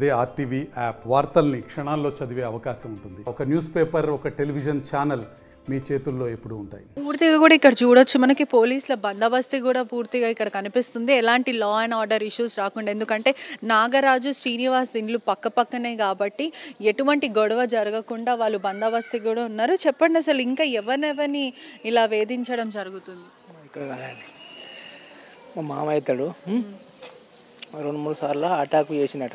అదే RTV app వార్తల్ని క్షణాల్లో చదివే అవకాశం ఉంటుంది ఒక న్యూస్ పేపర్ ఒక టెలివిజన్ ఛానల్ మీ చేతుల్లో ఎప్పుడూ ఉంటాయి పూర్తిగా కూడా ఇక్కడ చూడొచ్చు మనకి పోలీసుల బందోబస్తు కూడా పూర్తిగా ఇక్కడ కనిపిస్తుంది ఎలాంటి లా అండ్ ఆర్డర్ ఇష్యూస్ రాకుండా ఎందుకంటే నాగరాజు శ్రీనివాస్ ఇండ్లు పక్క పక్కనే కాబట్టి ఎటువంటి గొడవ జరగకుండా వాళ్ళు బందోబస్తు కూడా ఉన్నారు చెప్పండి అసలు ఇంకా ఎవరినెవరిని ఇలా వేధించడం జరుగుతుంది ఇక్కడ కాదండి మా మామ అవుతాడు ఉం? రెండు మూడు సార్లు అటాక్ చేసినట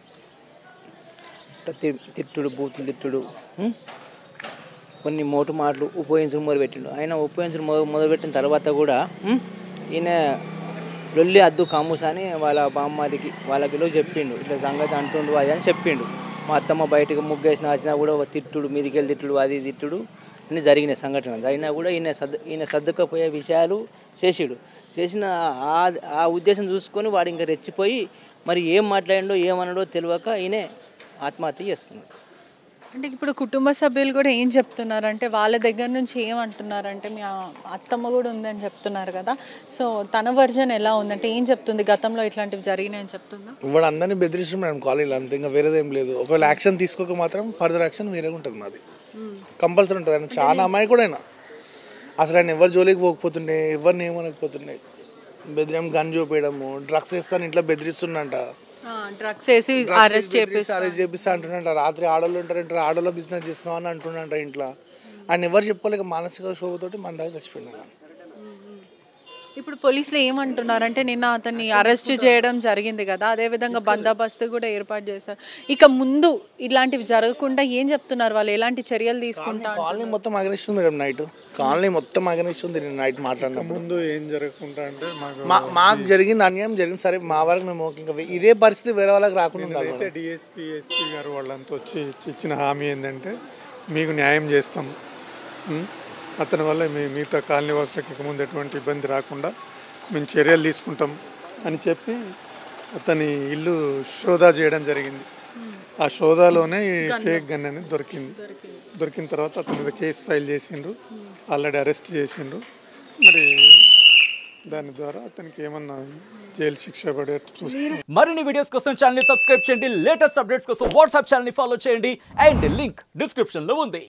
ఇట్లా తి- తిట్టుడు బూతులు తిట్టుడు ఉం? కొన్ని మోటు మాటలు ఉపయోగించడం మొదలుపెట్టిండు ఆయన ఉపయోగించడం మొదలు మొదలుపెట్టిన తర్వాత కూడా ఉం? ఈయన లొల్లి అద్దు కాముస్ అని వాళ్ళ బామ్మదికి వాళ్ళ విలువ చెప్పిండు ఇట్లా సంగతి అంటుండు అది అని చెప్పిండు మా అత్తమ్మ బయటకు ముగ్గేసిన వచ్చినా కూడా ఒక తిట్టుడు మీదికెళ్ళి తిట్టుడు అది తిట్టుడు అన్ని జరిగిన సంఘటన జరిగినా కూడా ఈయన సర్దు ఈయన సర్దుకపోయే విషయాలు చేసిడు చేసిన ఆ ఆ ఉద్దేశం చూసుకొని వాడు ఇంకా రెచ్చిపోయి మరి ఏం మాట్లాడిండో ఏమన్నాడో తెలియక ఈయనే ఆత్మహత్య చేసుకున్నాడు అంటే ఇప్పుడు కుటుంబ సభ్యులు కూడా ఏం చెప్తున్నారంటే వాళ్ళ దగ్గర నుంచి ఏమంటున్నారంటే మీ ఆ- అత్తమ్మ కూడా ఉందని చెప్తున్నారు కదా సో తన వర్జన్ ఎలా ఉందంటే ఏం చెప్తుంది గతంలో ఇట్లాంటివి జరిగినాయని చెప్తుందా వాడు అందరినీ బెదిరిస్తాం మేడం కాలేజీలో అంతే ఇంకా వేరేది ఏం లేదు ఒకవేళ యాక్షన్ తీసుకోక మాత్రం ఫర్దర్ యాక్షన్ వేరేగా ఉంటుంది మాది కంపల్సరీ ఉంటుంది ఆయన చాలా అమ్మాయి కూడా అయినా అసలు ఆయన ఎవరు జోలికి పోకపోతుండే ఎవరిని ఏమనకపోతుండే బెదిరం గన్ చూపించడము డ్రగ్స్ వేస్తాను ఇంట్లో బెదిరిస్తుండంట డ్రగ్స్ వేసి అరెస్ట్ చేపి అరెస్ట్ చేపిస్తా అంటున్నాడంట రాత్రి ఆడోళ్ళు ఉంటారంట ఆడోళ్ళ బిజినెస్ చేస్తున్నావు అని అంటున్నాడంట ఇంట్లో ఆయన ఎవరు చెప్పుకోలేక మానసిక శోభతోటి మన దగ్గర చచ్చిపోయినాడు ఇప్పుడు పోలీసులు ఏమంటున్నారంటే నిన్న అతన్ని అరెస్ట్ చేయడం జరిగింది కదా అదే విధంగా బందోబస్తు కూడా ఏర్పాటు చేశారు ఇక ముందు ఇలాంటివి జరగకుండా ఏం చెప్తున్నారు వాళ్ళు ఎలాంటి చర్యలు తీసుకుంటారు కాలనీ మొత్తం అగనిస్తుంది మేడం నైట్ కాలనీ మొత్తం అగనిస్తుంది నేను నైట్ మాట్లాడినప్పుడు ముందు ఏం జరగకుండా అంటే మాకు మా మాకు జరిగింది అన్యాయం జరిగింది సరే మా వరకు మేము ఓకే. ఇంకా ఇదే పరిస్థితి వేరే వాళ్ళకి రాకుండా ఉండాలి అయితే డిఎస్పీ ఎస్పీ గారు వాళ్ళంతా వచ్చి ఇచ్చిన హామీ ఏంటంటే మీకు న్యాయం చేస్తాం ఉం? అతని వల్ల మీ మిగతా కాలనీ వాసులకు ఇక ముందు ఎటువంటి ఇబ్బంది రాకుండా మేము చర్యలు తీసుకుంటాం అని చెప్పి అతని ఇల్లు శోధా చేయడం జరిగింది ఆ శోధాలోనే ఈ ఫేక్ గన్ అనేది దొరికింది దొరికిన తర్వాత అతని మీద కేసు ఫైల్ చేసిండ్రు ఆల్రెడీ అరెస్ట్ చేసిండ్రు మరి దాని ద్వారా అతనికి ఏమన్నా జైలు శిక్ష పడేట్టు చూస్తున్నాం మరిన్ని వీడియోస్ కోసం ఛానల్ సబ్స్క్రైబ్ చేయండి లేటెస్ట్ అప్డేట్స్ కోసం వాట్సాప్ ఛానల్ ఫాలో చేయండి అండ్ లింక్ డిస్క్రిప్షన్ లో ఉంది